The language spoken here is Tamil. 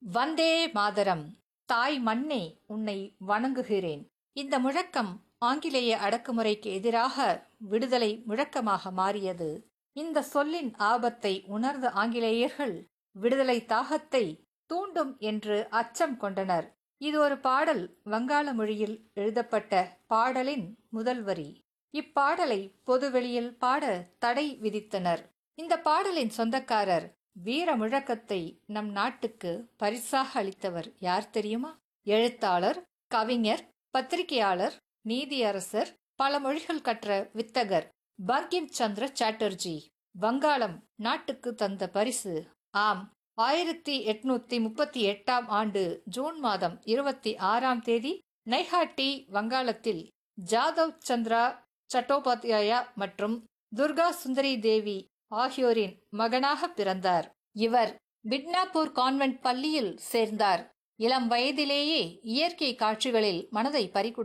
வந்தே மாதரம் தாய் மண்ணே உன்னை வணங்குகிறேன் இந்த முழக்கம் ஆங்கிலேய அடக்குமுறைக்கு எதிராக விடுதலை முழக்கமாக மாறியது இந்த சொல்லின் ஆபத்தை உணர்ந்த ஆங்கிலேயர்கள் விடுதலை தாகத்தை தூண்டும் என்று அச்சம் கொண்டனர் இது ஒரு பாடல் வங்காள மொழியில் எழுதப்பட்ட பாடலின் முதல் வரி இப்பாடலை பொதுவெளியில் பாட தடை விதித்தனர் இந்த பாடலின் சொந்தக்காரர் வீர முழக்கத்தை நம் நாட்டுக்கு பரிசாக அளித்தவர் யார் தெரியுமா எழுத்தாளர் கவிஞர் பத்திரிகையாளர் நீதியரசர் பல மொழிகள் கற்ற வித்தகர் பங்கிம் சந்திர சாட்டர்ஜி வங்காளம் நாட்டுக்கு தந்த பரிசு ஆம் ஆயிரத்தி எட்நூத்தி முப்பத்தி எட்டாம் ஆண்டு ஜூன் மாதம் இருபத்தி ஆறாம் தேதி நைஹாட்டி வங்காளத்தில் ஜாதவ் சந்திரா சட்டோபாத்யாயா மற்றும் துர்கா சுந்தரி தேவி ஆகியோரின் மகனாக பிறந்தார் இவர் பிட்னாப்பூர் கான்வென்ட் பள்ளியில் சேர்ந்தார் இளம் வயதிலேயே இயற்கை காட்சிகளில் மனதை பறிகொடு